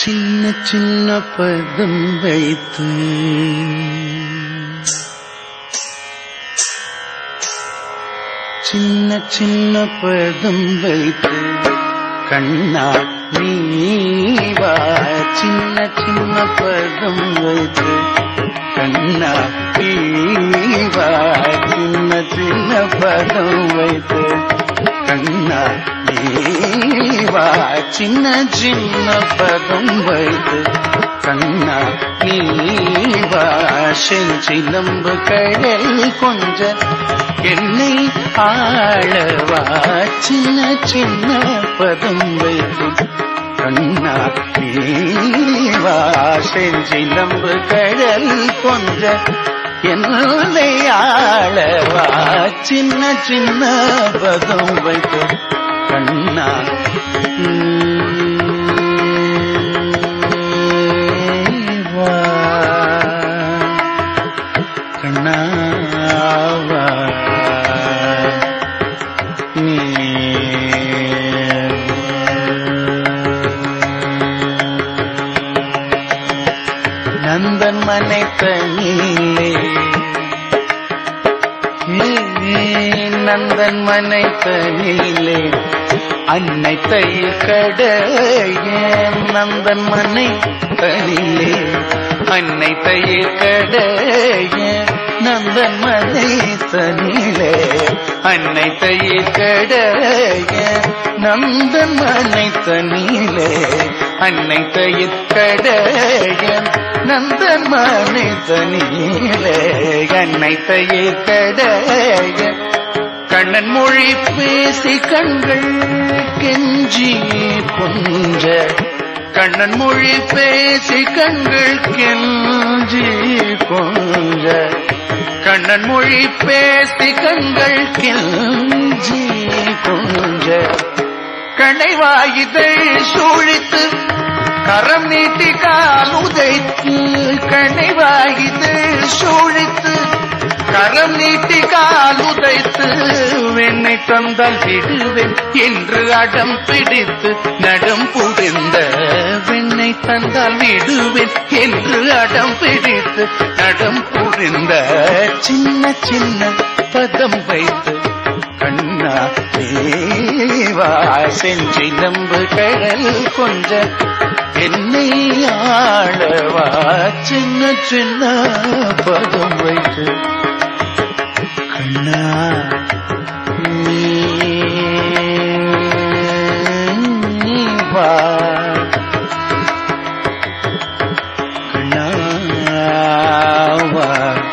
சின்ன சின்ன பதம் வைத்து சின்ன சின்ன பதம் வைத்து கண்ணா நீவா சின்ன சின்ன பதம் வைத்து கண்ணா நீவா சின்ன சின்ன பதம் வைத்து கண்ணா நீவா சின்ன சின்ன பதம் வைத்து கண்ணா நீவா செஞ்சிலம்பு கடல் கொஞ்ச என்னை ஆளவா சின்ன சின்ன பதம் வைத்து கண்ணா நீவா செஞ்சிலம்பு கடல் கொஞ்ச என்னை ஆளவா சின்ன சின்ன பதம் வைத்து கண்ணா நீவா கண்ணாவா நந்தன் மனை தனிலே நந்தன் மனை தனிலே அன்னை தையில் கடைய நந்தன் மனை தனிலே அன்னை தையில் கடைய நந்தன் மனை தனிலே அன்னை தையில் கடைய நந்தன் மனை தனிலே அன்னை தையில் கடைய நந்தன் மனை தனிலே அன்னை தையில் கடைய கண்ணன் மொழி பேசி கண்கள் கெஞ்சி கொஞ்ச கண்ணன் மொழி பேசி கண்கள் கெஞ்சி கொஞ்ச கண்ணன் மொழி பேசி கண்கள் கெஞ்சி கொஞ்ச கணைவாயுதழ் சூழித்து கரம் நீட்டி கால் உதைத்து கணைவாயுதழ் சூழித்து கரம் நீட்டி கால் உதைத்து வெண்ணை தந்தால் விடுவேன் என்று அடம் பிடித்து நடம் புரிந்த வெண்ணை தந்தால் விடுவேன் என்று அடம் பிடித்து நடம் புரிந்த சின்ன சின்ன பதம் வைத்து கண்ணா தேவா செஞ்சி நம்பு கடல் கொஞ்ச என்னை ஆளவா சின்ன சின்ன பதம் வைத்து கண்ணா நீவா கண்ணாவா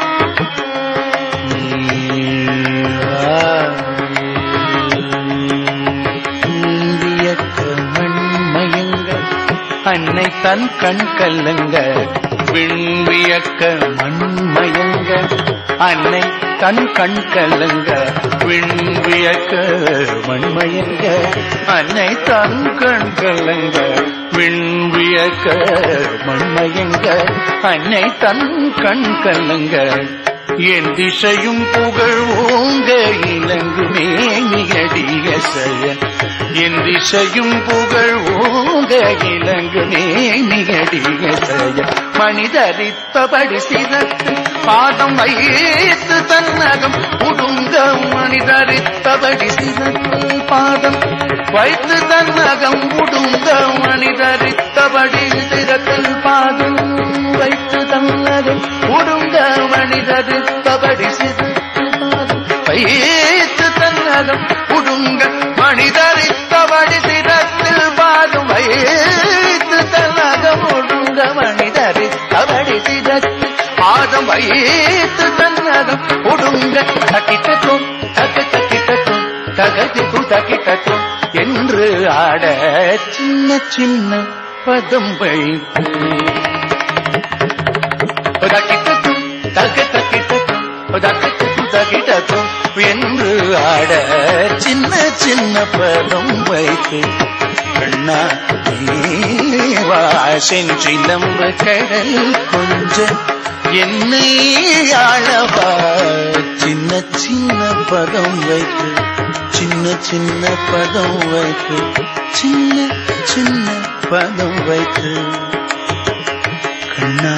மண்மயங்க அன்னை தன் கண் கல்லங்க விண்வியக்க மண்மயங்க அன்னை தன் கண் கல்லங்க விண்வியக்க மண்மயங்க அன்னை தன் கண் கல்லங்க விண்வியக்க மண்மயங்க அன்னை தன் கண் கல்லங்க என் திசையும் புகழ் ஓங்க இலங்குமே மிகடிய செய்ய என் திசையும் புகழ் ஓங்க இலங்குமே மிகடிய செய்ய மனிதரித்தபடி சிறத்து பாதம் வைத்து தன்னகம் உடுங்க மனிதரித்தபடி சிறத்து பாதம் வைத்து தன்னகம் உடுங்க மனிதரித்தபடி சிறத்தில் பாதம் வைத்து தன்னகம் உடுங்க மனிதரித்தபடி சிறத்து பாதம் வைத்து தன்னகம் உடுங்க மனிதரித்தபடி சிறத்தில் பாதம் வைத்து தன்னகம் உடுங்க மனிதரித்தபடி சிறத்தில் பாதம் வைத்து தன்னகம் உடுங்க தக்கிட்டத்தும் தக்க தக்கிட்டத்தும் தகதிக்கு தக்கிட்டத்தும் என்று ஆட சின்ன சின்ன பதம் வைத்து தக்கிட்டத்தும் தக்க தக்கிட்டத்தும் தக்கிட்டத்தும் தக்கிட்டத்தும் என்று ஆட சின்ன சின்ன பதம் வைத்து கண்ணா தேவா செஞ்சிலம்பு கடல் கொஞ்சம் என்னை ஆளவா சின்ன சின்ன பதம் வைத்து சின்ன சின்ன பதம் வைத்து சின்ன சின்ன பதம் வைத்து கண்ணா